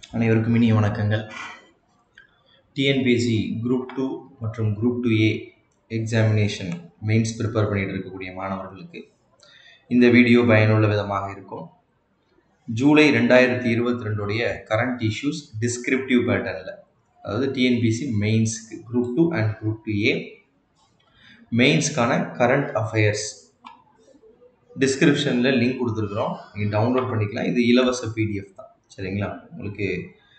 அனைவருக்கும் இனிய வணக்கங்கள் டிஎன்பிஎஸ்சி குரூப் டூ மற்றும் group two A examination mains prepare பண்ணிட்டு இருக்கக்கூடிய மாணவர்களுக்கு இந்த வீடியோ பயனுள்ள விதமாக இருக்கும் ஜூலை ரெண்டாயிரத்தி இருபத்தி ரெண்டுடைய கரண்ட் இஷ்யூஸ் டிஸ்கிரிப்டிவ் பேட்டர்னில் அதாவது டிஎன்பிஎஸ்சி மெயின்ஸ்க்கு group two and group two A மெயின்ஸ்க்கான கரண்ட் அஃபேர்ஸ் டிஸ்கிரிப்ஷனில் லிங்க் கொடுத்துருக்குறோம் நீங்கள் டவுன்லோட் பண்ணிக்கலாம் இது இலவச பிடிஎஃப் தான் சரிங்களா உங்களுக்கு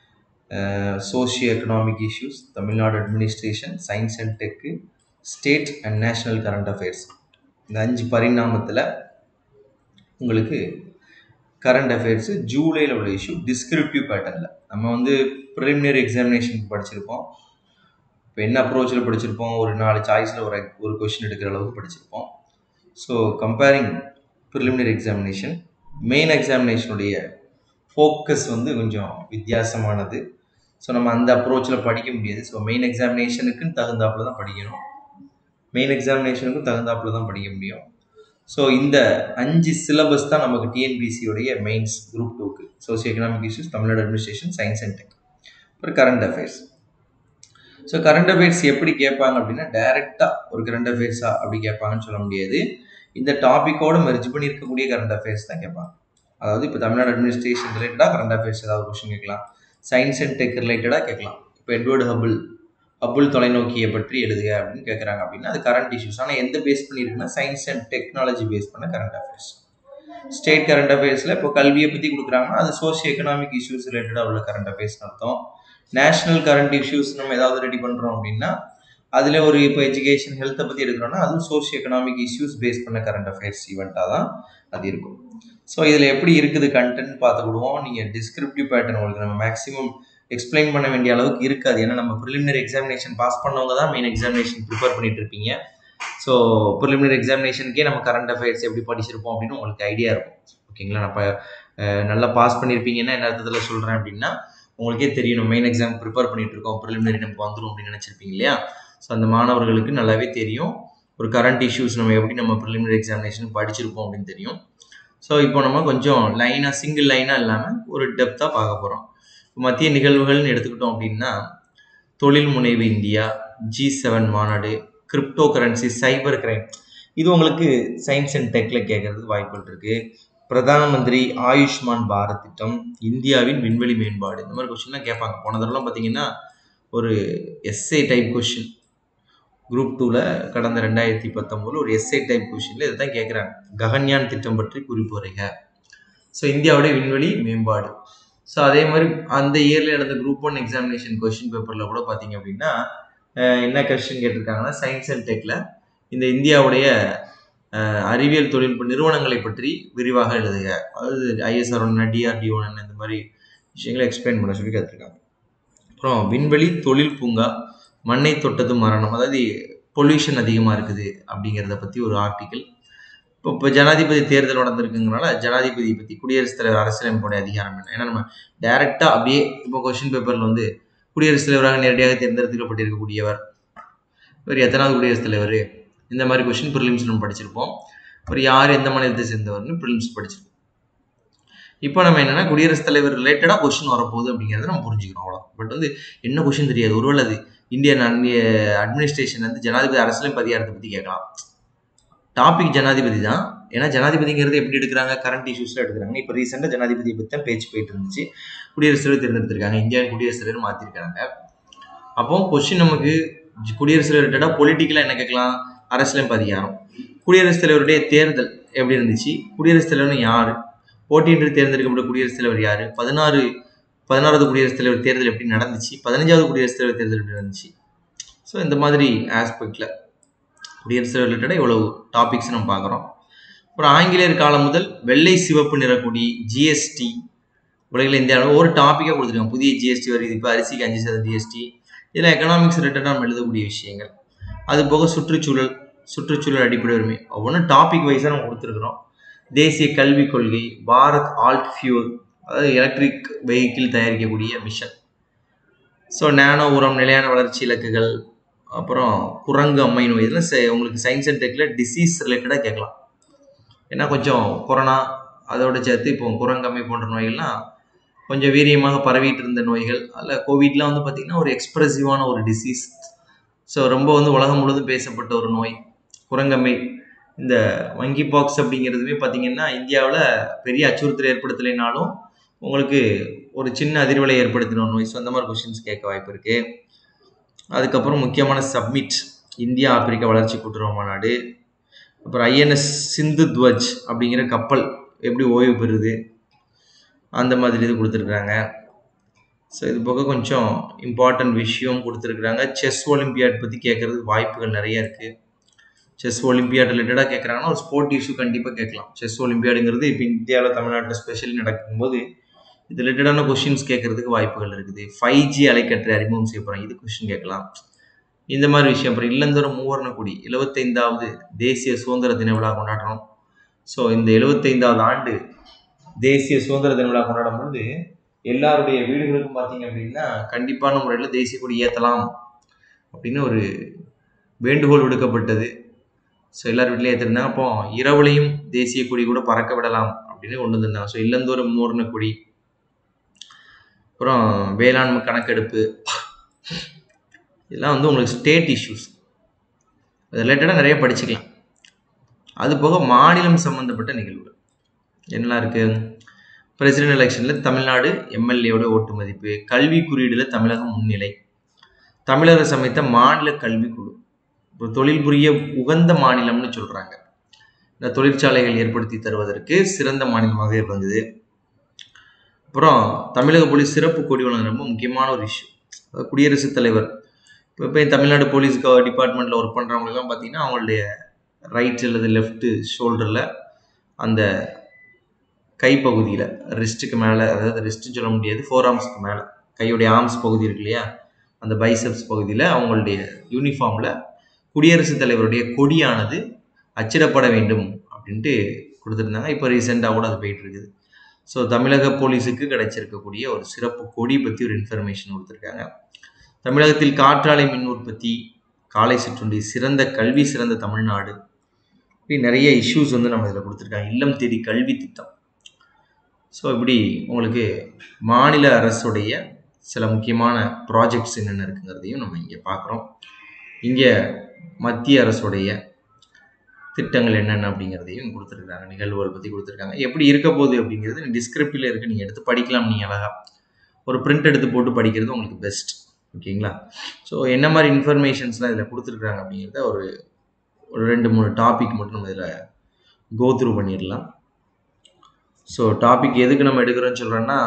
socio economic issues Tamil Nadu administration science and tech state and national current affairs இந்த அஞ்சு பரிணாமத்தில் உங்களுக்கு கரண்ட் அஃபேர்ஸு ஜூலையில் உள்ள இஷ்யூ டிஸ்கிரிப்டிவ் பேட்டர்னில் நம்ம வந்து ப்ரிலிமினரி எக்ஸாமினேஷனுக்கு படிச்சிருப்போம் இப்போ என்ன அப்ரோச்சில் படிச்சிருப்போம் ஒரு நாலு சாய்ஸில் ஒரு ஒரு கொஷின் எடுக்கிற அளவுக்கு படிச்சிருப்போம் so comparing preliminary examination main எக்ஸாமினேஷனுடைய ஃபோக்கஸ் வந்து கொஞ்சம் வித்தியாசமானது ஸோ நம்ம அந்த அப்ரோச்சில் படிக்க முடியாது ஸோ மெயின் எக்ஸாமினேஷனுக்குன்னு தகுந்தாப்புல தான் படிக்கணும் மெயின் எக்ஸாமினேஷனுக்கும் தகுந்தாப்புல தான் படிக்க முடியும் ஸோ இந்த அஞ்சு சிலபஸ் தான் நமக்கு டிஎன்பிசியோடைய மெயின்ஸ் குரூப் டூக்கு socio economic issues Tamil Nadu administration science and tech அப்புறம் current affairs so current affairs எப்படி கேட்பாங்க அப்படின்னா டைரெக்டாக ஒரு கரண்ட் அஃபேர்ஸா அப்படி கேட்பாங்கன்னு சொல்ல முடியாது இந்த டாப்பிக்கோட மெர்ஜ் பண்ணி இருக்கக்கூடிய கரண்ட் அஃபேர்ஸ் தான் கேட்பாங்க அதாவது இப்போ தமிழ்நாடு அட்மினிஸ்ட்ரேஷன் ரிலேட்டடாக கரண்ட் அஃபேர்ஸ் ஏதாவது கொஸ்டின் கேட்கலாம் சயின்ஸ் அண்ட் டெக் ரிலேட்டடாக கேட்கலாம் இப்போ எட்வர்டு ஹபுல் ஹபுல் தொலைநோக்கியை பற்றி எழுதுக அப்படின்னு கேட்குறாங்க அப்படின்னா அது கரண்ட் இஷ்யூஸ் ஆனால் எந்த பேஸ் பண்ணியிருக்குன்னா சயின்ஸ் அண்ட் டெக்னாலஜி பேஸ் பண்ண கரண்ட் அஃபேர்ஸ் ஸ்டேட் கரண்ட் அஃபேர்ஸில் இப்போ கல்வியை பற்றி கொடுக்குறாங்கன்னா அது சோஷியோ எக்கனாமிக் இஷ்யூஸ் ரிலேட்டடாக உள்ள கரண்ட் அஃபேர்ஸ் அர்த்தம் நேஷனல் கரண்ட் இஷ்யூஸ் நம்ம ஏதாவது ரெடி பண்ணுறோம் அப்படின்னா அதில் ஒரு இப்போ எஜுகேஷன் ஹெல்த்தை பற்றி எடுக்கிறோன்னா அதுவும் சோஷியோ எக்கனாமிக் இஷ்யூஸ் பேஸ் பண்ண கரண்ட் அஃபேர்ஸ் ஈவெண்ட்டாக தான் அது இருக்கும் ஸோ இதில் எப்படி இருக்குது கண்டென்ட் பார்த்துக்கிடுவோம் நீங்கள் டிஸ்கிரிப்டிவ் பேட்டர்ன் உங்களுக்கு நம்ம மேக்ஸிமம் எக்ஸ்பிளைன் பண்ண வேண்டிய அளவுக்கு இருக்காது ஏன்னா நம்ம ப்ரிலிமினரி எக்ஸாமினேஷன் பாஸ் பண்ணவங்க தான் மெயின் எக்ஸாமினேஷன் ப்ரிப்பேர் பண்ணிட்டு இருப்பீங்க ஸோ ப்ரிலிமினரி எக்ஸாமினேஷனுக்கே நம்ம கரண்ட் அஃபேர்ஸ் எப்படி படிச்சிருப்போம் அப்படின்னு உங்களுக்கு ஐடியா இருக்கும் ஓகேங்களா நான் இப்போ நல்லா பாஸ் பண்ணியிருப்பீங்கன்னா என்ன அர்த்தத்தில் சொல்கிறேன் அப்படின்னா உங்களுக்கே தெரியும் நம்ம மெயின் எக்ஸாம் ப்ரிப்பேர் பண்ணிட்டு இருக்கோம் ப்ரிலிமினரி நமக்கு வந்துடும் அப்படின்னு நினச்சிருப்பீங்க இல்லையா ஸோ அந்த மாணவர்களுக்கு நல்லாவே தெரியும் ஒரு கரண்ட் இஷ்யூஸ் நம்ம எப்படி நம்ம ப்ரிலிமினரி எக்ஸாமினேஷன் படிச்சிருப்போம் அப்படின்னு தெரியும் ஸோ இப்போ நம்ம கொஞ்சம் லைனாக சிங்கிள் லைனாக இல்லாமல் ஒரு டெப்த்தாக பார்க்க போகிறோம் மத்திய நிகழ்வுகள்னு எடுத்துக்கிட்டோம் அப்படின்னா தொழில் முனைவு இந்தியா ஜி செவன் மாநாடு கிரிப்டோ கரன்சி சைபர் கிரைம் இது உங்களுக்கு சயின்ஸ் அண்ட் டெக்கில் கேட்கறதுக்கு வாய்ப்புகள் இருக்குது பிரதான மந்திரி ஆயுஷ்மான் பாரத் திட்டம் இந்தியாவின் விண்வெளி மேம்பாடு இந்த மாதிரி கொஸ்டின்லாம் கேட்பாங்க போன தடவைலாம் பார்த்தீங்கன்னா ஒரு எஸ்ஏ டைப் கொஷின் குரூப் டூவில் கடந்த ரெண்டாயிரத்தி பத்தொம்போதில் ஒரு எஸ்ஏ டைப் கொஷினில் இதை தான் கேட்குறாங்க ககன்யான் திட்டம் பற்றி குறிப்புரைக ஸோ இந்தியாவுடைய விண்வெளி மேம்பாடு ஸோ அதே மாதிரி அந்த இயரில் நடந்த குரூப் ஒன் எக்ஸாமினேஷன் கொஷின் பேப்பரில் கூட பார்த்தீங்க அப்படின்னா என்ன கொஸ்டின் கேட்டிருக்காங்கன்னா சயின்ஸ் அண்ட் டெக்கில் இந்த இந்தியாவுடைய அறிவியல் தொழில்நுட்ப நிறுவனங்களை பற்றி விரிவாக எழுதுக அதாவது ஐஎஸ்ஆர் ஒன்று டிஆர்டிஓ இந்த மாதிரி விஷயங்களை எக்ஸ்பிளைன் பண்ண சொல்லி கேட்டிருக்காங்க அப்புறம் விண்வெளி தொழில் பூங்கா மண்ணை தொட்டது மரணம் அதாவது பொல்யூஷன் அதிகமாக இருக்குது அப்படிங்கிறத பற்றி ஒரு ஆர்டிக்கிள் இப்போ இப்போ ஜனாதிபதி தேர்தல் நடந்திருக்குங்கிறனால ஜனாதிபதி பற்றி குடியரசுத் தலைவர் அரசியலமைப்புடைய அதிகாரம் என்ன ஏன்னா நம்ம டைரெக்டாக அப்படியே இப்போ கொஷின் பேப்பரில் வந்து குடியரசுத் தலைவராக நேரடியாக தேர்ந்தெடுக்கப்பட்டிருக்கக்கூடியவர் இவர் எத்தனாவது குடியரசுத் தலைவர் இந்த மாதிரி கொஷின் ப்ரிலிம்ஸ் நம்ம படிச்சிருப்போம் ஒரு யார் எந்த மாநிலத்தை சேர்ந்தவர்னு ப்ரிலிம்ஸ் படிச்சிருப்போம் இப்போ நம்ம என்னன்னா குடியரசுத் தலைவர் ரிலேட்டடாக கொஷின் வரப்போகுது அப்படிங்கிறத நம்ம புரிஞ்சுக்கிறோம் அவ்வளோ பட் வந்து என்ன கொஷின் தெரியாது ஒருவேளை அது இந்தியன் அட்மினிஸ்ட்ரேஷன் வந்து ஜனாதிபதி அரசியலமைப்பு அதிகாரத்தை பற்றி கேட்கலாம் டாபிக் ஜனாதிபதி தான் ஏன்னா ஜனாதிபதிங்கிறது எப்படி எடுக்கிறாங்க கரண்ட் இஷ்யூஸில் எடுக்கிறாங்க இப்போ ரீசெண்டாக ஜனாதிபதியை பற்றி தான் பேச்சு போயிட்டு இருந்துச்சு குடியரசுத் தலைவர் தேர்ந்தெடுத்திருக்காங்க இந்தியாவின் குடியரசுத் தலைவர் மாற்றிருக்காங்க அப்போ கொஸ்டின் நமக்கு குடியரசுத் தலைவர் ரிலேட்டடாக பொலிட்டிக்கலாக என்ன கேட்கலாம் அரசியலமைப்பு அதிகாரம் குடியரசுத் தலைவருடைய தேர்தல் எப்படி இருந்துச்சு குடியரசுத் தலைவர்னு யார் போட்டியின்றி தேர்ந்தெடுக்கப்பட்ட குடியரசுத் தலைவர் யார் பதினாறு பதினாறாவது குடியரசுத் தலைவர் தேர்தல் எப்படி நடந்துச்சு பதினஞ்சாவது குடியரசுத் தலைவர் தேர்தல் எப்படி நடந்துச்சு ஸோ இந்த மாதிரி ஆஸ்பெக்டில் குடியரசுத் தலைவர் ரிலேட்டடாக இவ்வளவு டாபிக்ஸ் நம்ம பார்க்குறோம் அப்புறம் ஆங்கிலேயர் காலம் முதல் வெள்ளை சிவப்பு நிறக்குடி ஜிஎஸ்டி உலகில் இந்தியாவில் ஒரு டாப்பிக்காக கொடுத்துருக்காங்க புதிய ஜிஎஸ்டி வருது இப்போ அரிசிக்கு அஞ்சு சதவீதம் ஜிஎஸ்டி இதில் எக்கனாமிக்ஸ் ரிலேட்டடாக நம்ம எழுதக்கூடிய விஷயங்கள் அது போக சுற்றுச்சூழல் சுற்றுச்சூழல் அடிப்படை உரிமை ஒவ்வொன்றும் டாபிக் வைஸாக நம்ம கொடுத்துருக்குறோம் தேசிய கல்விக் கொள்கை பாரத் ஆல்ட் ஃபியூல் அதாவது எலக்ட்ரிக் வெஹிக்கிள் தயாரிக்கக்கூடிய மிஷன் ஸோ நேனோ உரம் நிலையான வளர்ச்சி இலக்குகள் அப்புறம் குரங்கு அம்மை நோய் இதெல்லாம் உங்களுக்கு சயின்ஸ் அண்ட் டெக்கில் டிசீஸ் ரிலேட்டடாக கேட்கலாம் ஏன்னா கொஞ்சம் கொரோனா அதோட சேர்த்து இப்போ குரங்கம்மை போன்ற நோய்கள்லாம் கொஞ்சம் வீரியமாக பரவிட்டு இருந்த நோய்கள் அதில் கோவிட்லாம் வந்து பார்த்திங்கன்னா ஒரு எக்ஸ்ப்ரெசிவான ஒரு டிசீஸ் ஸோ ரொம்ப வந்து உலகம் முழுவதும் பேசப்பட்ட ஒரு நோய் குரங்கம்மை இந்த வங்கி பாக்ஸ் அப்படிங்கிறதுமே பார்த்தீங்கன்னா இந்தியாவில் பெரிய அச்சுறுத்தல் ஏற்படுத்தலைனாலும் உங்களுக்கு ஒரு சின்ன அதிர்வலை ஏற்படுத்தின ஒரு நோய் ஸோ அந்த மாதிரி கொஷின்ஸ் கேட்க வாய்ப்பு இருக்குது அதுக்கப்புறம் முக்கியமான சப்மிட் இந்தியா ஆப்பிரிக்கா வளர்ச்சி கூட்டுறவு மாநாடு அப்புறம் ஐஎன்எஸ் சிந்து துவஜ் அப்படிங்கிற கப்பல் எப்படி ஓய்வு பெறுது அந்த மாதிரி இது கொடுத்துருக்குறாங்க ஸோ இது போக கொஞ்சம் இம்பார்ட்டன்ட் விஷயம் கொடுத்துருக்குறாங்க செஸ் ஒலிம்பியாட் பற்றி கேட்குறதுக்கு வாய்ப்புகள் நிறைய இருக்குது செஸ் ஒலிம்பியாட் ரிலேட்டடாக கேட்குறாங்கன்னா ஒரு ஸ்போர்ட் இஷ்யூ கண்டிப்பாக கேட்கலாம் செஸ் ஒலிம்பியாடுங்கிறது இப்போ இந்தியாவில் தமிழ்நாட்டில் ஸ்பெஷலி நடக்கும்போது இது ரிலேட்டடான கொஷின்ஸ் கேட்கறதுக்கு வாய்ப்புகள் இருக்குது ஃபைவ் ஜி அலைக்கற்றை அறிமுகம் செய்ய போகிறாங்க இது கொஷின் கேட்கலாம் இந்த மாதிரி விஷயம் அப்புறம் இல்லந்தோறும் மூவர்ண கொடி எழுபத்தைந்தாவது தேசிய சுதந்திர தின விழா கொண்டாடுறோம் ஸோ இந்த எழுபத்தைந்தாவது ஆண்டு தேசிய சுதந்திர தின விழா கொண்டாடும் பொழுது எல்லாருடைய வீடுகளுக்கும் பார்த்தீங்க அப்படின்னா கண்டிப்பான முறையில் தேசிய கொடி ஏற்றலாம் அப்படின்னு ஒரு வேண்டுகோள் விடுக்கப்பட்டது ஸோ எல்லார் வீட்லையும் ஏற்றிருந்தாங்க அப்போ இரவுலையும் தேசிய கொடி கூட பறக்க விடலாம் அப்படின்னு கொண்டு வந்திருந்தாங்க ஸோ இல்லந்தோறும் மூர்ண கொடி அப்புறம் வேளாண்மை கணக்கெடுப்பு இதெல்லாம் வந்து உங்களுக்கு ஸ்டேட் இஷ்யூஸ் அது ரிலேட்டடாக நிறைய படிச்சுக்கலாம் அது போக மாநிலம் சம்மந்தப்பட்ட நிகழ்வுகள் என்னெல்லாம் இருக்குது பிரசிடென்ட் எலெக்ஷனில் தமிழ்நாடு எம்எல்ஏவோட ஓட்டு மதிப்பு கல்வி குறியீடில் தமிழகம் முன்னிலை தமிழரசு அமைத்த மாநில கல்விக்குழு இப்போ தொழில் புரிய உகந்த மாநிலம்னு சொல்கிறாங்க இந்த தொழிற்சாலைகள் ஏற்படுத்தி தருவதற்கு சிறந்த மாநிலமாக இருந்தது அப்புறம் தமிழக போலீஸ் சிறப்பு கொடி வழங்க ரொம்ப முக்கியமான ஒரு இஷ்யூ குடியரசுத் தலைவர் இப்போ இப்போ தமிழ்நாடு போலீஸ் டிபார்ட்மெண்ட்டில் ஒர்க் பண்ணுறவங்களுக்குலாம் பார்த்தீங்கன்னா அவங்களுடைய ரைட் அல்லது லெஃப்ட்டு ஷோல்டரில் அந்த கைப்பகுதியில் ரிஸ்ட்டுக்கு மேலே அதாவது ரிஸ்ட்டுன்னு சொல்ல முடியாது ஃபோர் ஆர்ம்ஸ்க்கு மேலே கையுடைய ஆர்ம்ஸ் பகுதி இருக்கு இல்லையா அந்த பைசப்ஸ் பகுதியில் அவங்களுடைய யூனிஃபார்மில் குடியரசுத் தலைவருடைய கொடியானது அச்சிடப்பட வேண்டும் அப்படின்ட்டு கொடுத்துருந்தாங்க இப்போ ரீசெண்டாக கூட அது போயிட்டு இருக்குது ஸோ தமிழக போலீஸுக்கு கிடைச்சிருக்கக்கூடிய ஒரு சிறப்பு கொடி பற்றி ஒரு இன்ஃபர்மேஷன் கொடுத்துருக்காங்க தமிழகத்தில் காற்றாலை மின் உற்பத்தி காலை சிற்றுண்டி சிறந்த கல்வி சிறந்த தமிழ்நாடு இப்படி நிறைய இஷ்யூஸ் வந்து நம்ம இதில் கொடுத்துருக்காங்க இல்லம் தேடி கல்வி திட்டம் ஸோ இப்படி உங்களுக்கு மாநில அரசுடைய சில முக்கியமான ப்ராஜெக்ட்ஸ் என்னென்ன இருக்குங்கிறதையும் நம்ம இங்கே பார்க்குறோம் இங்கே மத்திய அரசுடைய திட்டங்கள் என்னென்ன அப்படிங்கிறதையும் கொடுத்துருக்காங்க நிகழ்வுகள் பற்றி கொடுத்துருக்காங்க எப்படி இருக்க போகுது அப்படிங்கிறது டிஸ்கிரிப்டில் இருக்குது நீங்கள் எடுத்து படிக்கலாம் நீங்கள் அழகாக ஒரு பிரிண்ட் எடுத்து போட்டு படிக்கிறது உங்களுக்கு பெஸ்ட் ஓகேங்களா ஸோ என்ன மாதிரி இன்ஃபர்மேஷன்ஸ்லாம் இதில் கொடுத்துருக்குறாங்க அப்படிங்கிறத ஒரு ஒரு ரெண்டு மூணு டாபிக் மட்டும் நம்ம இதில் கோ த்ரூ பண்ணிடலாம் ஸோ டாபிக் எதுக்கு நம்ம எடுக்கிறோன்னு சொல்கிறோன்னா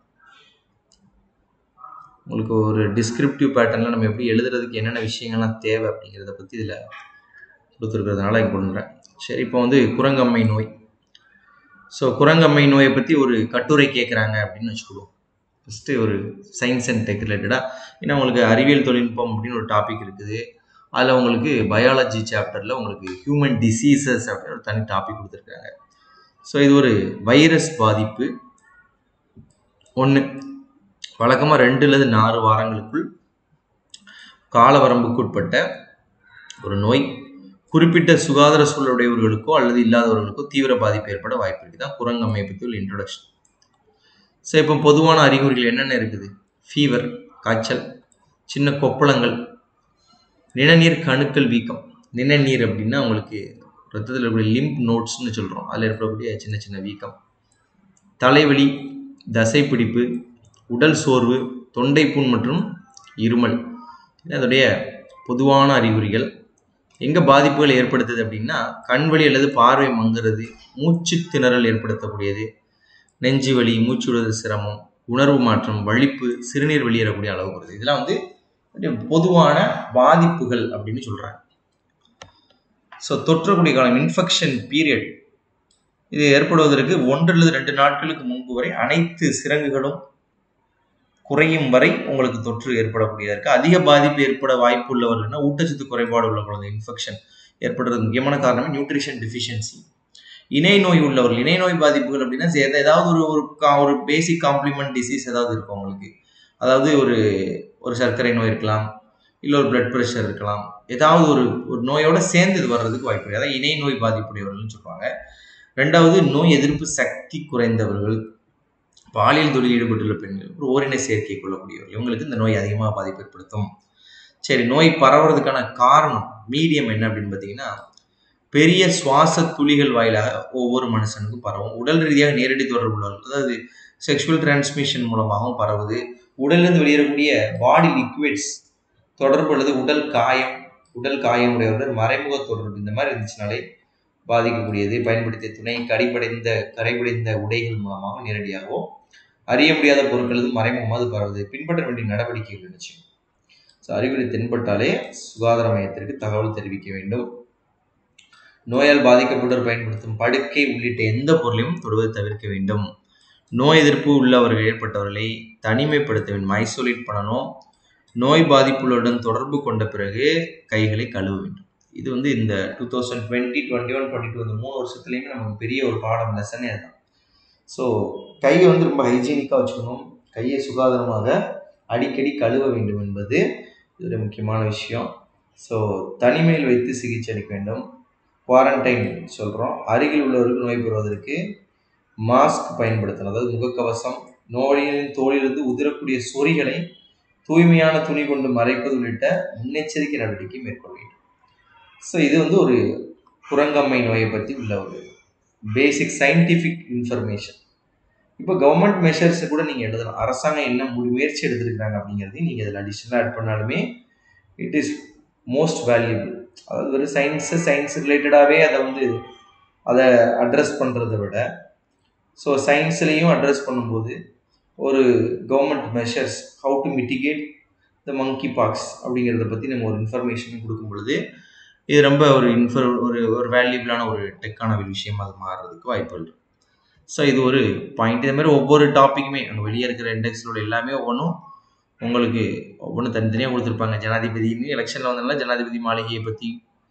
உங்களுக்கு ஒரு டிஸ்கிரிப்டிவ் பேட்டர்னில் நம்ம எப்படி எழுதுறதுக்கு என்னென்ன விஷயங்கள்லாம் தேவை அப்படிங்கிறத பற்றி இதில் கொடுத்துருக்கிறதுனால இங்கே பண்ணுறேன் சரி இப்போ வந்து குரங்கம்மை நோய் ஸோ குரங்கம்மை நோயை பற்றி ஒரு கட்டுரை கேட்குறாங்க அப்படின்னு வச்சுக்கிடுவோம் ஃபஸ்ட்டு ஒரு சயின்ஸ் அண்ட் டெக் ரிலேட்டடாக ஏன்னா உங்களுக்கு அறிவியல் தொழில்நுட்பம் அப்படின்னு ஒரு டாபிக் இருக்குது அதில் உங்களுக்கு பயாலஜி சாப்டரில் உங்களுக்கு ஹியூமன் டிசீசஸ் அப்படின்னு ஒரு தனி டாபிக் கொடுத்துருக்காங்க ஸோ இது ஒரு வைரஸ் பாதிப்பு ஒன்று வழக்கமாக ரெண்டுலேருந்து நாலு வாரங்களுக்குள் காலவரம்புக்குட்பட்ட ஒரு நோய் குறிப்பிட்ட சுகாதார சூழலுடையவர்களுக்கோ அல்லது இல்லாதவர்களுக்கோ தீவிர பாதிப்பு ஏற்பட வாய்ப்பு இருக்குது தான் குரங்கம்மை பற்றி உள்ள இன்ட்ரொடக்ஷன் ஸோ இப்போ பொதுவான அறிகுறிகள் என்னென்ன இருக்குது ஃபீவர் காய்ச்சல் சின்ன கொப்பளங்கள் நிணநீர் கணுக்கள் வீக்கம் நிணநீர் அப்படின்னா உங்களுக்கு ரத்தத்தில் இருக்கக்கூடிய லிம்ப் நோட்ஸ்னு சொல்கிறோம் அதில் ஏற்படக்கூடிய சின்ன சின்ன வீக்கம் தலைவலி தசைப்பிடிப்பு உடல் சோர்வு தொண்டைப்புண் மற்றும் இருமல் அதோடைய பொதுவான அறிகுறிகள் எங்கே பாதிப்புகள் ஏற்படுத்துது அப்படின்னா கண்வலி அல்லது பார்வை மங்குறது மூச்சு திணறல் ஏற்படுத்தக்கூடியது நெஞ்சு வலி மூச்சு விடுதல் சிரமம் உணர்வு மாற்றம் வலிப்பு சிறுநீர் வெளியேறக்கூடிய அளவு வருது இதெல்லாம் வந்து பொதுவான பாதிப்புகள் அப்படின்னு சொல்கிறாங்க ஸோ தொற்றக்கூடிய காலம் இன்ஃபெக்ஷன் பீரியட் இது ஏற்படுவதற்கு ஒன்று அல்லது ரெண்டு நாட்களுக்கு முன்பு வரை அனைத்து சிறங்குகளும் குறையும் வரை உங்களுக்கு தொற்று ஏற்படக்கூடியதாக இருக்குது அதிக பாதிப்பு ஏற்பட வாய்ப்பு உள்ளவர்கள்னா ஊட்டச்சத்து குறைபாடு உள்ள குழந்தை இன்ஃபெக்ஷன் ஏற்படுறது முக்கியமான காரணமே நியூட்ரிஷன் டிஃபிஷியன்சி இணை நோய் உள்ளவர்கள் இணை நோய் பாதிப்புகள் அப்படின்னா ஏதாவது ஒரு ஒரு ஒரு பேசிக் காம்ப்ளிமெண்ட் டிசீஸ் ஏதாவது இருக்கும் உங்களுக்கு அதாவது ஒரு ஒரு சர்க்கரை நோய் இருக்கலாம் இல்லை ஒரு பிளட் ப்ரெஷர் இருக்கலாம் ஏதாவது ஒரு ஒரு நோயோட சேர்ந்து இது வர்றதுக்கு வாய்ப்பு இருக்குது அதாவது இணை நோய் பாதிப்புடையவர்கள்னு சொல்லுவாங்க ரெண்டாவது நோய் எதிர்ப்பு சக்தி குறைந்தவர்கள் பாலியல் தொழில் ஈடுபட்டுள்ள பெண்கள் ஒரு ஓரின சேர்க்கை கொள்ளக்கூடியவர்கள் இவங்களுக்கு இந்த நோய் அதிகமாக பாதிப்பு ஏற்படுத்தும் சரி நோய் பரவுறதுக்கான காரணம் மீடியம் என்ன அப்படின்னு பார்த்தீங்கன்னா பெரிய சுவாச துளிகள் வாயிலாக ஒவ்வொரு மனுஷனுக்கும் பரவும் உடல் ரீதியாக நேரடி தொடர்பு உள்ளவர்கள் அதாவது செக்ஷுவல் டிரான்ஸ்மிஷன் மூலமாகவும் பரவுது உடலிருந்து வெளியேறக்கூடிய பாடி லிக்விட்ஸ் தொடர்பு அல்லது உடல் காயம் உடல் காயம் உடையவர்கள் மறைமுக தொடர்பு இந்த மாதிரி இருந்துச்சுனாலே பாதிக்கக்கூடியது பயன்படுத்திய துணை கடிபடைந்த கரைபடைந்த உடைகள் மூலமாக நேரடியாகவோ அறிய முடியாத பொருட்களது மறைமுகமாக அது பரவுது பின்பற்ற வேண்டிய நடவடிக்கைகள் இருந்துச்சு ஸோ அறிகுறி தென்பட்டாலே சுகாதார மையத்திற்கு தகவல் தெரிவிக்க வேண்டும் நோயால் பாதிக்கப்பட்டோர் பயன்படுத்தும் படுக்கை உள்ளிட்ட எந்த பொருளையும் தொடுவதை தவிர்க்க வேண்டும் நோய் எதிர்ப்பு உள்ளவர்கள் ஏற்பட்டவர்களை தனிமைப்படுத்த வேண்டும் ஐசோலேட் பண்ணணும் நோய் பாதிப்புகளுடன் தொடர்பு கொண்ட பிறகு கைகளை கழுவ வேண்டும் இது வந்து இந்த two thousand twenty twenty one twenty two இந்த மூணு வருஷத்துலேயுமே நமக்கு பெரிய ஒரு பாடம் லெசனே அதுதான் ஸோ கையை வந்து ரொம்ப ஹைஜீனிக்காக வச்சுக்கணும் கையை சுகாதாரமாக அடிக்கடி கழுவ வேண்டும் என்பது இது முக்கியமான விஷயம் ஸோ தனிமையில் வைத்து சிகிச்சை அளிக்க வேண்டும் குவாரண்டைன் சொல்கிறோம் அருகில் உள்ளவருக்கு நோய் பெறுவதற்கு மாஸ்க் பயன்படுத்தணும் அதாவது முகக்கவசம் நோயின் தோலிலிருந்து உதிரக்கூடிய சொறிகளை தூய்மையான துணி கொண்டு மறைப்பது உள்ளிட்ட முன்னெச்சரிக்கை நடவடிக்கை மேற்கொள்ள வேண்டும் ஸோ இது வந்து ஒரு குரங்கம்மை நோயை பற்றி உள்ள ஒரு பேசிக் சயின்டிஃபிக் இன்ஃபர்மேஷன் இப்போ கவர்மெண்ட் மெஷர்ஸை கூட நீங்கள் எழுதலாம் அரசாங்கம் என்ன முடி முயற்சி எடுத்திருக்கிறாங்க அப்படிங்கிறதையும் நீங்கள் இதில் அடிஷ்னலாக ஆட் பண்ணாலுமே இட் இஸ் மோஸ்ட் வேல்யூபிள் அதாவது வெறும் சயின்ஸு சயின்ஸ் ரிலேட்டடாகவே அதை வந்து அதை அட்ரஸ் பண்ணுறதை விட ஸோ சயின்ஸ்லேயும் அட்ரஸ் பண்ணும்போது ஒரு government measures how to mitigate the monkeypox அப்படிங்கிறத பற்றி நம்ம ஒரு இன்ஃபர்மேஷன் கொடுக்கும் பொழுது இது ரொம்ப ஒரு இன்ஃபர் ஒரு ஒரு வேல்யூபிளான ஒரு டெக்கான ஒரு விஷயம் அது மாறுறதுக்கு வாய்ப்பு இருக்குது ஸோ இது ஒரு பாயிண்ட் இதே மாதிரி ஒவ்வொரு டாப்பிக்குமே அங்கே வெளியே இருக்கிற இண்டெக்ஸோட எல்லாமே ஒவ்வொன்றும் உங்களுக்கு ஒவ்வொன்றும் தனித்தனியாக கொடுத்துருப்பாங்க ஜனாதிபதினு எலெக்ஷனில் வந்தனால ஜனாதிபதி மாளிகையை பற்றி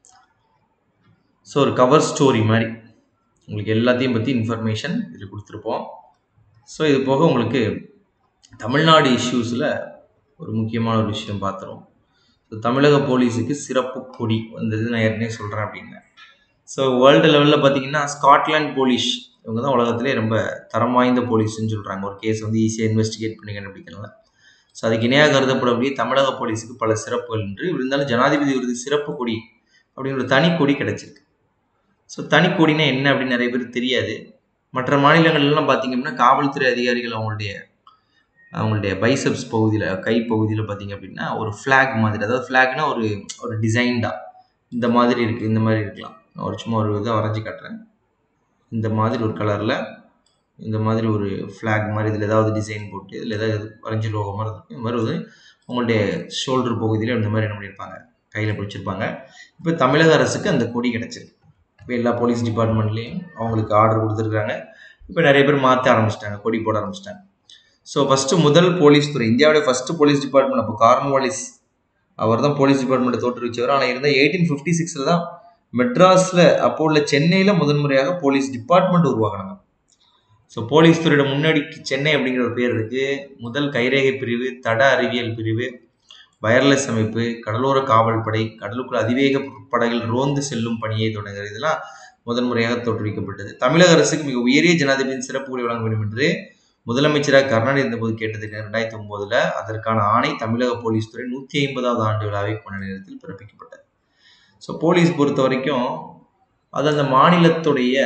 ஸோ ஒரு கவர் ஸ்டோரி மாதிரி உங்களுக்கு எல்லாத்தையும் பற்றி இன்ஃபர்மேஷன் இதில் கொடுத்துருப்போம் ஸோ இது போக உங்களுக்கு தமிழ்நாடு இஷ்யூஸில் ஒரு முக்கியமான ஒரு விஷயம் பார்த்துருவோம் ஸோ தமிழக போலீஸுக்கு சிறப்பு கொடி வந்தது நான் ஏற்கனவே சொல்கிறேன் அப்படின்னு ஸோ வேர்ல்டு லெவலில் பார்த்தீங்கன்னா ஸ்காட்லாண்ட் போலீஸ் இவங்க தான் உலகத்திலே ரொம்ப தரம் வாய்ந்த போலீஸ்னு சொல்கிறாங்க ஒரு கேஸ் வந்து ஈஸியாக இன்வெஸ்டிகேட் பண்ணி கண்டுபிடிக்கலாம் ஸோ அதுக்கு இணையாக கருதப்படக்கூடிய தமிழக போலீஸுக்கு பல சிறப்புகள் என்று இருந்தாலும் ஜனாதிபதி விருது சிறப்பு கொடி அப்படின்னு ஒரு தனி கொடி கிடச்சிருக்கு ஸோ தனி கொடினா என்ன அப்படின்னு நிறைய பேருக்கு தெரியாது மற்ற மாநிலங்கள்லாம் பார்த்தீங்க அப்படின்னா காவல்துறை அதிகாரிகள் அவங்களுடைய அவங்களுடைய பைசப்ஸ் பகுதியில் கை பகுதியில் பார்த்தீங்க அப்படின்னா ஒரு ஃப்ளாக் மாதிரி அதாவது ஃப்ளாக்னா ஒரு ஒரு டிசைன்டாக இந்த மாதிரி இருக்குது இந்த மாதிரி இருக்கலாம் நான் ஒரு சும்மா ஒரு இதை வரைஞ்சி காட்டுறேன் இந்த மாதிரி ஒரு கலரில் இந்த மாதிரி ஒரு ஃப்ளாக் மாதிரி இதில் ஏதாவது டிசைன் போட்டு இதில் ஏதாவது வரைஞ்சி லோகோ மாதிரி இருக்கும் இந்த மாதிரி வந்து உங்களுடைய ஷோல்டர் பகுதியில் இந்த மாதிரி என்ன பண்ணியிருப்பாங்க கையில் பிடிச்சிருப்பாங்க இப்போ தமிழக அரசுக்கு அந்த கொடி கிடச்சிருக்கு இப்போ எல்லா போலீஸ் டிபார்ட்மெண்ட்லேயும் அவங்களுக்கு ஆர்டர் கொடுத்துருக்காங்க இப்போ நிறைய பேர் மாற்ற ஆரம்பிச்சிட்டாங்க கொடி போட ஆரம்பிச்சிட்டாங்க ஸோ ஃபஸ்ட்டு முதல் போலீஸ் துறை இந்தியாவுடைய ஃபஸ்ட்டு போலீஸ் டிபார்ட்மெண்ட் அப்போ கார்ன்வாலிஸ் அவர் தான் போலீஸ் டிபார்ட்மெண்ட்டை தோற்றுவிச்சவர் ஆனால் இருந்த எயிட்டீன் ஃபிஃப்டி சிக்ஸில் தான் மெட்ராஸில் அப்போ உள்ள சென்னையில் முதன்முறையாக போலீஸ் டிபார்ட்மெண்ட் உருவாக்கினாங்க ஸோ போலீஸ் துறையோட முன்னாடி சென்னை அப்படிங்கிற ஒரு பேர் இருக்குது முதல் கைரேகை பிரிவு தட அறிவியல் பிரிவு வயர்லெஸ் அமைப்பு கடலோர காவல் படை கடலுக்குள் அதிவேக படகுகள் ரோந்து செல்லும் பணியை தொடங்குகிறது இதெல்லாம் முதன்முறையாக தோற்றுவிக்கப்பட்டது தமிழக அரசுக்கு மிக உயரிய ஜனாதிபதியின் சிறப்பு கொடி வழங்க வேண்டும் என்று முதலமைச்சராக கருணாநிதி இருந்தபோது கேட்டது ரெண்டாயிரத்தி ஒன்பதுல அதற்கான ஆணை தமிழக போலீஸ் துறை நூற்றி ஐம்பதாவது ஆண்டு விழாவை கொண்ட நேரத்தில் பிறப்பிக்கப்பட்டது ஸோ போலீஸ் பொறுத்த வரைக்கும் அது அந்த மாநிலத்துடைய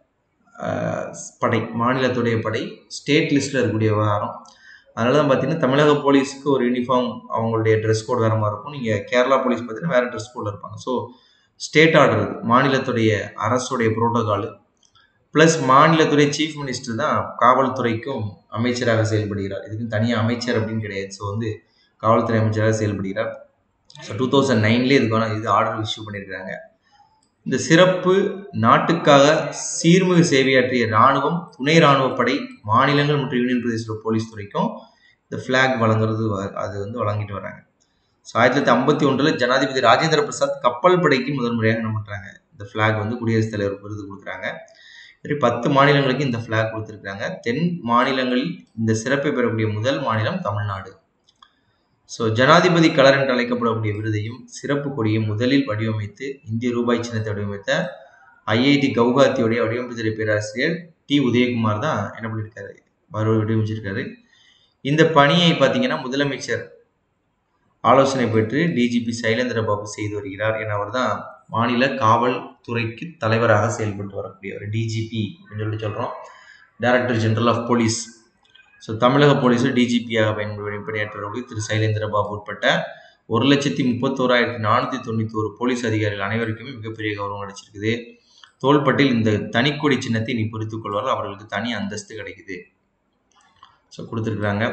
படை மாநிலத்துடைய படை ஸ்டேட் லிஸ்ட்டில் இருக்கக்கூடிய விவகாரம் அதனால தான் பார்த்தீங்கன்னா தமிழக போலீஸுக்கு ஒரு யூனிஃபார்ம் அவங்களுடைய ட்ரெஸ் கோட் வேறு மாதிரி இருக்கும் நீங்கள் கேரளா போலீஸ் பார்த்தீங்கன்னா வேறு ட்ரெஸ் கோடில் இருப்பாங்க ஸோ ஸ்டேட் ஆர்டர் மாநிலத்துடைய அரசுடைய புரோட்டோகாலு ப்ளஸ் மாநிலத்துறை சீஃப் மினிஸ்டர் தான் காவல்துறைக்கும் அமைச்சராக செயல்படுகிறார் இதுக்கும் தனியாக அமைச்சர் அப்படின்னு கிடையாது ஸோ வந்து காவல்துறை அமைச்சராக செயல்படுகிறார் ஸோ டூ தௌசண்ட் நைன்லேயே இதுக்கான இது ஆர்டர் இஷ்யூ பண்ணியிருக்கிறாங்க இந்த சிறப்பு நாட்டுக்காக சீர்மிகு சேவையாற்றிய இராணுவம் துணை இராணுவ படை மாநிலங்கள் மற்றும் யூனியன் பிரதேச போலீஸ் துறைக்கும் இந்த ஃப்ளாக் வழங்குறது அது வந்து வழங்கிட்டு வராங்க ஸோ ஆயிரத்தி தொள்ளாயிரத்தி ஐம்பத்தி ஒன்றில் ஜனாதிபதி ராஜேந்திர பிரசாத் கப்பல் படைக்கு முதல் முறையாக என்ன பண்ணுறாங்க இந்த ஃப்ளாக் வந்து குடியரசுத் தலைவர் விருது கொடுக்குறாங்க சரி பத்து மாநிலங்களுக்கு இந்த ஃப்ளாக் கொடுத்துருக்காங்க தென் மாநிலங்களில் இந்த சிறப்பை பெறக்கூடிய முதல் மாநிலம் தமிழ்நாடு ஸோ ஜனாதிபதி கலர் என்று அழைக்கப்படக்கூடிய விருதையும் சிறப்பு கொடியும் முதலில் வடிவமைத்து இந்திய ரூபாய் சின்னத்தை வடிவமைத்த ஐஐடி கவுஹாத்தியுடைய வடிவமைப்பு பேராசிரியர் டி உதயகுமார் தான் என்ன பண்ணியிருக்காரு வடிவமைச்சிருக்காரு இந்த பணியை பார்த்தீங்கன்னா முதலமைச்சர் ஆலோசனை பெற்று டிஜிபி சைலேந்திர பாபு செய்து வருகிறார் என அவர் தான் மாநில காவல்துறைக்கு தலைவராக செயல்பட்டு வரக்கூடியவர் டிஜிபி அப்படின்னு சொல்லிட்டு சொல்கிறோம் director general of police so தமிழக போலீஸில் டிஜிபியாக பயன்படுத்தி பணியாற்றவர்கள் திரு சைலேந்திர பாபு உட்பட்ட ஒரு லட்சத்தி முப்பத்தோராயிரத்தி நானூற்றி தொண்ணூற்றி ஒரு போலீஸ் அதிகாரிகள் அனைவருக்குமே மிகப்பெரிய கௌரவம் கிடைச்சிருக்குது தோள்பட்டில் இந்த தனிக்கொடி சின்னத்தை நீ பொறுத்துக் கொள்வார்கள் அவர்களுக்கு தனி அந்தஸ்து கிடைக்குது ஸோ கொடுத்துருக்குறாங்க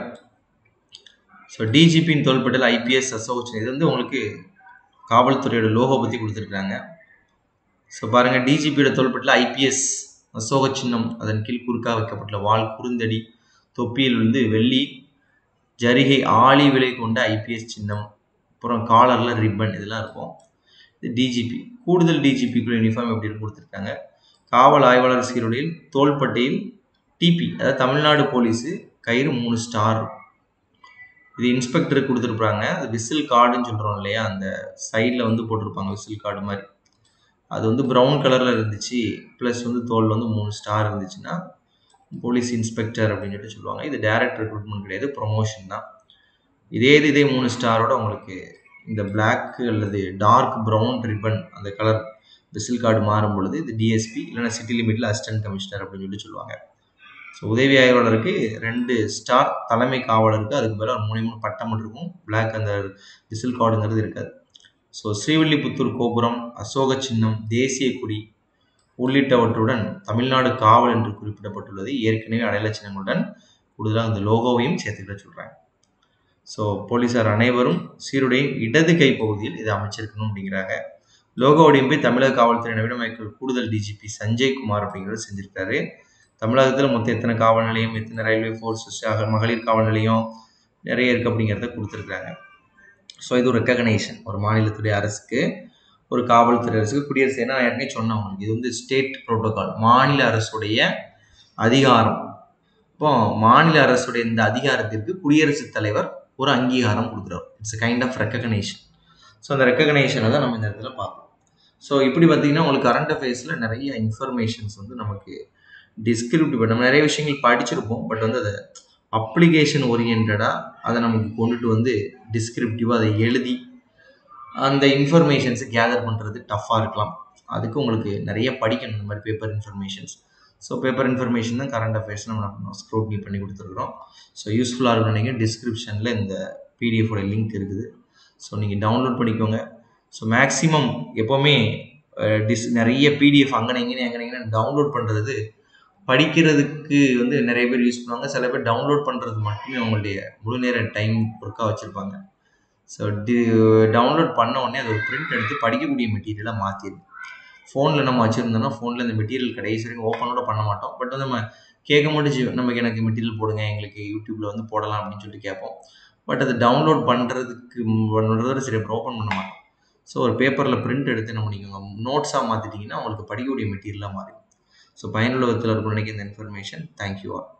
ஸோ டிஜிபியின் தோள்பட்டில் ஐபிஎஸ் அசோக் இது வந்து உங்களுக்கு காவல்துறையோட லோகோ பற்றி கொடுத்துருக்குறாங்க ஸோ பாருங்கள் டிஜிபியோட தோள்பட்டில் ஐபிஎஸ் அசோக சின்னம் அதன் கீழ் குறுக்காக வைக்கப்பட்டுள்ள வால் குறுந்தடி தொப்பியில் வந்து வெள்ளி ஜரிகை ஆளி விலை கொண்ட ஐபிஎஸ் சின்னம் அப்புறம் காலரில் ரிப்பன் இதெல்லாம் இருக்கும் இது டிஜிபி கூடுதல் டிஜிபிக்குள்ள யூனிஃபார்ம் எப்படி கொடுத்துருக்காங்க காவல் ஆய்வாளர் சீருடையில் தோள்பட்டையில் டிபி அதாவது தமிழ்நாடு போலீஸு கயிறு மூணு ஸ்டார் இது இன்ஸ்பெக்டருக்கு கொடுத்துருப்பாங்க அது விசில் கார்டுன்னு சொல்கிறோம் இல்லையா அந்த சைடில் வந்து போட்டிருப்பாங்க விசில் கார்டு மாதிரி அது வந்து ப்ரௌன் கலரில் இருந்துச்சு ப்ளஸ் வந்து தோல் வந்து மூணு ஸ்டார் இருந்துச்சுன்னா போலீஸ் இன்ஸ்பெக்டர் அப்படின்னு சொல்லிட்டு சொல்லுவாங்க இது டேரக்ட் ரெக்ரூட்மெண்ட் கிடையாது ப்ரொமோஷன் தான் இதே இது இதே மூணு ஸ்டாரோட உங்களுக்கு இந்த பிளாக் அல்லது டார்க் ப்ரௌன் ரிப்பன் அந்த கலர் விசில் கார்டு மாறும் பொழுது இது டிஎஸ்பி இல்லைன்னா சிட்டி லிமிட்டில் அசிஸ்டன்ட் கமிஷனர் அப்படின்னு சொல்லி சொல்லுவாங்க ஸோ உதவி ஆய்வாளருக்கு ரெண்டு ஸ்டார் தலைமை காவலருக்கு அதுக்கு பதிலாக ஒரு மூணு மூணு பட்டம் மட்டும் இருக்கும் பிளாக் அந்த விசில் கார்டுங்கிறது இருக்காது ஸோ ஸ்ரீவில்லிபுத்தூர் கோபுரம் அசோக சின்னம் தேசிய கொடி உள்ளிட்டவற்றுடன் தமிழ்நாடு காவல் என்று குறிப்பிடப்பட்டுள்ளது ஏற்கனவே அடையாள சின்னங்களுடன் கூடுதலாக அந்த லோகோவையும் சேர்த்துக்கிட சொல்கிறாங்க ஸோ போலீஸார் அனைவரும் சீருடையின் இடது கை பகுதியில் இதை அமைச்சிருக்கணும் அப்படிங்கிறாங்க லோகோ வடிவமைப்பை தமிழக காவல்துறை நவீனமயக்கல் கூடுதல் டிஜிபி சஞ்சய் குமார் அப்படிங்கிறது செஞ்சிருக்காரு தமிழகத்தில் மொத்தம் எத்தனை காவல் நிலையம் எத்தனை ரயில்வே ஃபோர்ஸஸ் மகளிர் காவல் நிலையம் நிறைய இருக்குது அப்படிங்கிறத கொடுத்துருக்காங்க ஸோ இது ஒரு ரெக்கக்னைசேஷன் ஒரு மாநிலத்துடைய அரசுக்கு ஒரு காவல்துறை அரசுக்கு குடியரசு ஏன்னா ஏற்கனவே சொன்னேன் உங்களுக்கு இது வந்து ஸ்டேட் ப்ரோட்டோகால் மாநில அரசுடைய அதிகாரம் இப்போ மாநில அரசுடைய இந்த அதிகாரத்திற்கு குடியரசுத் தலைவர் ஒரு அங்கீகாரம் கொடுக்குறார் it's kind of recognition so அந்த ரெக்கக்னேஷனை தான் நம்ம இந்த இடத்துல பார்க்கணும் ஸோ இப்படி பார்த்தீங்கன்னா உங்களுக்கு கரண்ட் அஃபேர்ஸில் நிறைய இன்ஃபர்மேஷன்ஸ் வந்து நமக்கு டிஸ்கிரிப்டிவ் நம்ம நிறைய விஷயங்கள் படிச்சிருப்போம் பட் வந்து அதை அப்ளிகேஷன் ஓரியன்டாக அதை நமக்கு கொண்டுட்டு வந்து டிஸ்கிரிப்டிவாக அதை எழுதி அந்த இன்ஃபர்மேஷன்ஸை கேதர் பண்ணுறது டஃப்பாக இருக்கலாம் அதுக்கு உங்களுக்கு நிறைய படிக்கணும் இந்த மாதிரி paper informations so paper information தான் கரண்ட் அஃபேர்ஸ் நம்ம ஸ்க்ரூட்னி பண்ணி கொடுத்துருக்குறோம் ஸோ யூஸ்ஃபுல்லாக இருக்கும் நினைக்கிறேன் டிஸ்கிரிப்ஷனில் இந்த பிடிஎஃபோட லிங்க் இருக்குது ஸோ நீங்கள் டவுன்லோட் பண்ணிக்கோங்க ஸோ மேக்ஸிமம் எப்போவுமே டிஸ் நிறைய பிடிஎஃப் அங்கே இங்கே அங்கே டவுன்லோட் பண்ணுறது படிக்கிறதுக்கு வந்து நிறைய பேர் யூஸ் பண்ணுவாங்க சில பேர் டவுன்லோட் பண்ணுறது மட்டுமே அவங்களுடைய முழு நேர டைம் ஒர்க்காக வச்சுருப்பாங்க ஸோ டி டவுன்லோட் பண்ண உடனே அது ஒரு பிரிண்ட் எடுத்து படிக்கக்கூடிய மெட்டீரியலாக மாற்றிடும் ஃபோனில் நம்ம வச்சுருந்தோம்னா ஃபோனில் இந்த மெட்டீரியல் கடைசி வரைக்கும் ஓப்பனோட பண்ண மாட்டோம் பட் வந்து நம்ம கேட்க முடிஞ்சு நமக்கு எனக்கு மெட்டீரியல் போடுங்க எங்களுக்கு யூடியூப்பில் வந்து போடலாம் அப்படின்னு சொல்லிட்டு கேட்போம் பட் அது டவுன்லோட் பண்ணுறதுக்கு பண்ணுறதோட சரி அப்புறம் ஓப்பன் பண்ண மாட்டோம் ஸோ ஒரு பேப்பரில் பிரிண்ட் எடுத்து என்ன பண்ணிக்கோங்க நோட்ஸாக மாற்றிட்டிங்கன்னா உங்களுக்கு படிக்கக்கூடிய மெட்டீரியலாக மாறிடும் ஸோ பயனுள்ள விதத்தில் இருக்கும் நினைக்கிற இந்த இன்ஃபர்மேஷன் தேங்க்யூ ஆல்